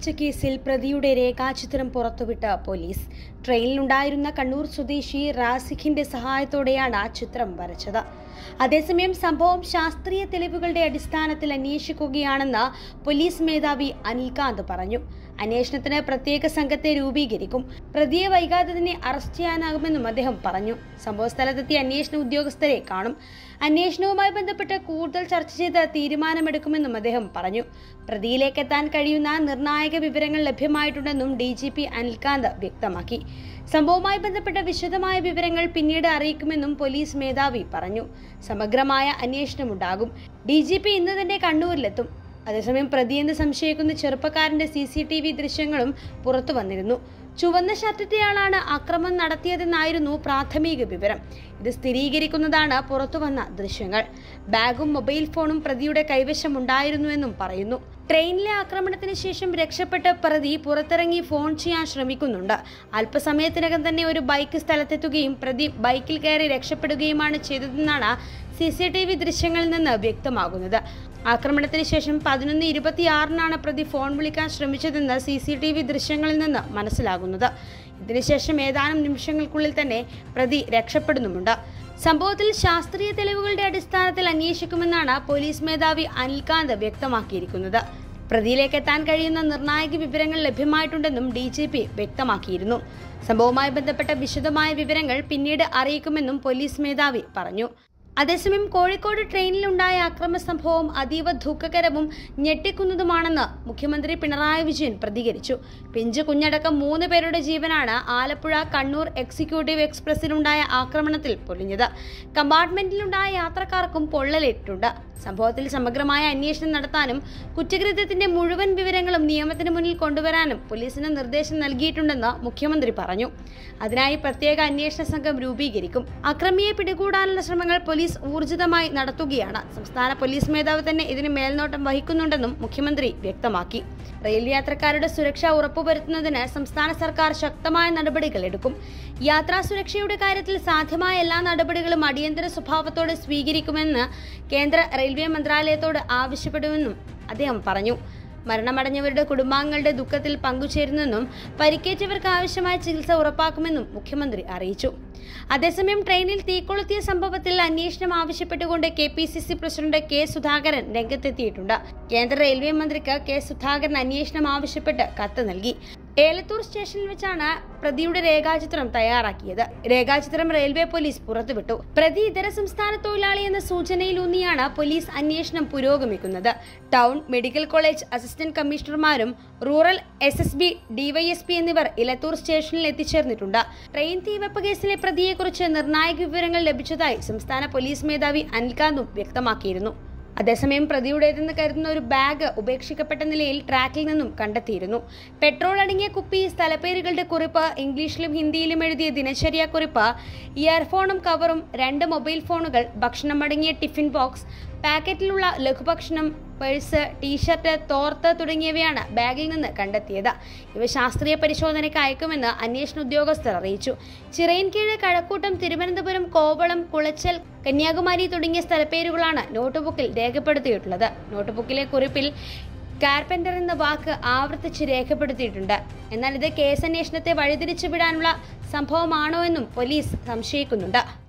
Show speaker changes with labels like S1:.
S1: കേസിൽ പ്രതിയുടെ രേഖാചിത്രം പുറത്തുവിട്ട പോലീസ് ട്രെയിനിലുണ്ടായിരുന്ന കണ്ണൂർ സ്വദേശി റാസിഖിന്റെ സഹായത്തോടെയാണ് ചിത്രം വരച്ചത് അതേസമയം സംഭവം ശാസ്ത്രീയ തെളിവുകളുടെ അടിസ്ഥാനത്തിൽ അന്വേഷിക്കുകയാണെന്ന് പോലീസ് മേധാവി അനിൽകാന്ത് പറഞ്ഞു അന്വേഷണത്തിന് പ്രത്യേക സംഘത്തെ രൂപീകരിക്കും പ്രതിയെ വൈകാതെ തന്നെ അറസ്റ്റ് ചെയ്യാനാകുമെന്നും അദ്ദേഹം പറഞ്ഞു സംഭവസ്ഥലത്തെത്തിയ അന്വേഷണ ഉദ്യോഗസ്ഥരെ കാണും അന്വേഷണവുമായി ബന്ധപ്പെട്ട് കൂടുതൽ ചർച്ച ചെയ്ത് തീരുമാനമെടുക്കുമെന്നും അദ്ദേഹം പറഞ്ഞു പ്രതിയിലേക്ക് എത്താൻ കഴിയുന്ന നിർണായക വിവരങ്ങൾ ലഭ്യമായിട്ടുണ്ടെന്നും ഡി ജി പി അനിൽകാന്ത് വ്യക്തമാക്കി സംഭവവുമായി ബന്ധപ്പെട്ട വിശദമായ വിവരങ്ങൾ പിന്നീട് അറിയിക്കുമെന്നും പോലീസ് മേധാവി പറഞ്ഞു സമഗ്രമായ അന്വേഷണമുണ്ടാകും ഡി ജി പി ഇന്ന് തന്നെ കണ്ണൂരിലെത്തും അതേസമയം പ്രതിയെന്ന് സംശയിക്കുന്ന ചെറുപ്പക്കാരന്റെ സി സി ടി വി ദൃശ്യങ്ങളും പുറത്തു വന്നിരുന്നു ചുവന്ന ഷർട്ടിട്ടയാളാണ് അക്രമം നടത്തിയതെന്നായിരുന്നു പ്രാഥമിക വിവരം ഇത് സ്ഥിരീകരിക്കുന്നതാണ് പുറത്തുവന്ന ദൃശ്യങ്ങൾ ബാഗും മൊബൈൽ ഫോണും പ്രതിയുടെ കൈവശമുണ്ടായിരുന്നുവെന്നും പറയുന്നു ട്രെയിനിലെ ആക്രമണത്തിന് ശേഷം രക്ഷപ്പെട്ട പ്രതി പുറത്തിറങ്ങി ഫോൺ ചെയ്യാൻ ശ്രമിക്കുന്നുണ്ട് അല്പസമയത്തിനകം തന്നെ ഒരു ബൈക്ക് സ്ഥലത്തെത്തുകയും പ്രതി ബൈക്കിൽ കയറി രക്ഷപ്പെടുകയുമാണ് ചെയ്തതെന്നാണ് സി സി ടി വി ദൃശ്യങ്ങളിൽ നിന്ന് വ്യക്തമാകുന്നത് ആക്രമണത്തിന് ശേഷം പതിനൊന്ന് ഇരുപത്തിയാറിനാണ് പ്രതി ഫോൺ വിളിക്കാൻ ശ്രമിച്ചതെന്ന് സി സി ടി വി ദൃശ്യങ്ങളിൽ നിന്ന് മനസ്സിലാകുന്നത് ഇതിനുശേഷം ഏതാനും നിമിഷങ്ങൾക്കുള്ളിൽ തന്നെ പ്രതി രക്ഷപ്പെടുന്നുമുണ്ട് സംഭവത്തിൽ ശാസ്ത്രീയ തെളിവുകളുടെ അടിസ്ഥാനത്തിൽ അന്വേഷിക്കുമെന്നാണ് പോലീസ് മേധാവി അനിൽകാന്ത് വ്യക്തമാക്കിയിരിക്കുന്നത് പ്രതിയിലേക്ക് എത്താൻ കഴിയുന്ന നിർണായക വിവരങ്ങൾ ലഭ്യമായിട്ടുണ്ടെന്നും ഡി ജി പി വ്യക്തമാക്കിയിരുന്നു സംഭവവുമായി ബന്ധപ്പെട്ട വിശദമായ വിവരങ്ങൾ പിന്നീട് അറിയിക്കുമെന്നും പോലീസ് മേധാവി പറഞ്ഞു അതേസമയം കോഴിക്കോട് ട്രെയിനിലുണ്ടായ അക്രമ സംഭവം അതീവ ദുഃഖകരവും ഞെട്ടിക്കുന്നതുമാണെന്ന് മുഖ്യമന്ത്രി പിണറായി വിജയൻ പ്രതികരിച്ചു പിഞ്ചു കുഞ്ഞടക്കം മൂന്ന് പേരുടെ ജീവനാണ് ആലപ്പുഴ കണ്ണൂർ എക്സിക്യൂട്ടീവ് എക്സ്പ്രസിലുണ്ടായ ആക്രമണത്തിൽ പൊലിഞ്ഞത് കമ്പാർട്ട്മെന്റിലുണ്ടായ യാത്രക്കാർക്കും പൊള്ളലേറ്റിട്ടുണ്ട് സംഭവത്തിൽ സമഗ്രമായ അന്വേഷണം നടത്താനും കുറ്റകൃത്യത്തിന്റെ മുഴുവൻ വിവരങ്ങളും നിയമത്തിന് മുന്നിൽ കൊണ്ടുവരാനും പോലീസിന് നിർദ്ദേശം നൽകിയിട്ടുണ്ടെന്ന് മുഖ്യമന്ത്രി പറഞ്ഞു അതിനായി പ്രത്യേക അന്വേഷണ സംഘം രൂപീകരിക്കും അക്രമിയെ പിടികൂടാനുള്ള ശ്രമങ്ങൾ പോലീസ് ഊർജിതമായി നടത്തുകയാണ് സംസ്ഥാന പോലീസ് മേധാവ് തന്നെ ഇതിന് മേൽനോട്ടം വഹിക്കുന്നുണ്ടെന്നും മുഖ്യമന്ത്രി വ്യക്തമാക്കി റെയിൽ യാത്രക്കാരുടെ സുരക്ഷ ഉറപ്പുവരുത്തുന്നതിന് സംസ്ഥാന സർക്കാർ ശക്തമായ നടപടികൾ എടുക്കും യാത്രാ സുരക്ഷയുടെ കാര്യത്തിൽ സാധ്യമായ എല്ലാ നടപടികളും അടിയന്തര സ്വഭാവത്തോടെ സ്വീകരിക്കുമെന്ന് കേന്ദ്ര റെയിൽവേ മന്ത്രാലയത്തോട് ആവശ്യപ്പെടുമെന്നും അദ്ദേഹം പറഞ്ഞു മരണമടഞ്ഞവരുടെ കുടുംബാംഗങ്ങളുടെ ദുഃഖത്തിൽ പങ്കുചേരുന്നെന്നും പരിക്കേറ്റവർക്ക് ആവശ്യമായ ചികിത്സ ഉറപ്പാക്കുമെന്നും മുഖ്യമന്ത്രി അറിയിച്ചു അതേസമയം ട്രെയിനിൽ തീക്കൊളുത്തിയ സംഭവത്തിൽ അന്വേഷണം ആവശ്യപ്പെട്ടുകൊണ്ട് K P C C president K Sudhakaran രംഗത്തെത്തിയിട്ടുണ്ട് കേന്ദ്ര റെയിൽവേ മന്ത്രിക്ക് കെ സുധാകരൻ അന്വേഷണം ആവശ്യപ്പെട്ട് കത്ത് നൽകി ഏലത്തൂർ സ്റ്റേഷനിൽ വെച്ചാണ് പ്രതിയുടെ രേഖാചിത്രം തയ്യാറാക്കിയത് രേഖാചിത്രം റെയിൽവേ പോലീസ് പുറത്തുവിട്ടു പ്രതി ഇതര സംസ്ഥാന തൊഴിലാളി എന്ന സൂചനയിലൂന്നിയാണ് പോലീസ് അന്വേഷണം പുരോഗമിക്കുന്നത് ടൗൺ മെഡിക്കൽ കോളേജ് അസിസ്റ്റന്റ് കമ്മീഷണർമാരും rural S S B DYSP എന്നിവർ ഇലത്തൂർ സ്റ്റേഷനിൽ എത്തിച്ചേർന്നിട്ടുണ്ട് ട്രെയിൻ തീവെപ്പ് കേസിലെ പ്രതിയെക്കുറിച്ച് നിർണായക വിവരങ്ങൾ ലഭിച്ചതായി സംസ്ഥാന പോലീസ് മേധാവി അനിൽകാന്തും വ്യക്തമാക്കിയിരുന്നു അതേസമയം പ്രതിയുടേതെന്ന് കരുതുന്ന ഒരു ബാഗ് ഉപേക്ഷിക്കപ്പെട്ട നിലയിൽ ട്രാക്കിൽ നിന്നും കണ്ടെത്തിയിരുന്നു പെട്രോൾ അടങ്ങിയ കുപ്പി സ്ഥലപ്പേരുകളുടെ കുറിപ്പ് ഇംഗ്ലീഷിലും ഹിന്ദിയിലും എഴുതിയ ദിനചര്യ കുറിപ്പ് ഇയർഫോണും കവറും രണ്ട് മൊബൈൽ ഫോണുകൾ ഭക്ഷണം അടങ്ങിയ ടിഫിൻ ബോക്സ് പാക്കറ്റിലുള്ള ലഘുഭക്ഷണം പേഴ്സ് ടീഷർട്ട് തോർത്ത് തുടങ്ങിയവയാണ് ബാഗിൽ നിന്ന് കണ്ടെത്തിയത് ഇവ ശാസ്ത്രീയ പരിശോധനയ്ക്ക് അയക്കുമെന്ന് അന്വേഷണ ഉദ്യോഗസ്ഥർ അറിയിച്ചു ചിറയൻകീഴ് കഴക്കൂട്ടം തിരുവനന്തപുരം കോവളം കുളച്ചൽ കന്യാകുമാരി തുടങ്ങിയ സ്ഥലപ്പേരുകളാണ് നോട്ട്ബുക്കിൽ രേഖപ്പെടുത്തിയിട്ടുള്ളത് നോട്ട്ബുക്കിലെ കുറിപ്പിൽ കാർപ്പന്റർ എന്ന വാക്ക് ആവർത്തിച്ച് രേഖപ്പെടുത്തിയിട്ടുണ്ട് എന്നാൽ ഇത് കേസന്വേഷണത്തെ വഴിതിരിച്ചു വിടാനുള്ള സംഭവമാണോ എന്നും പോലീസ് സംശയിക്കുന്നുണ്ട്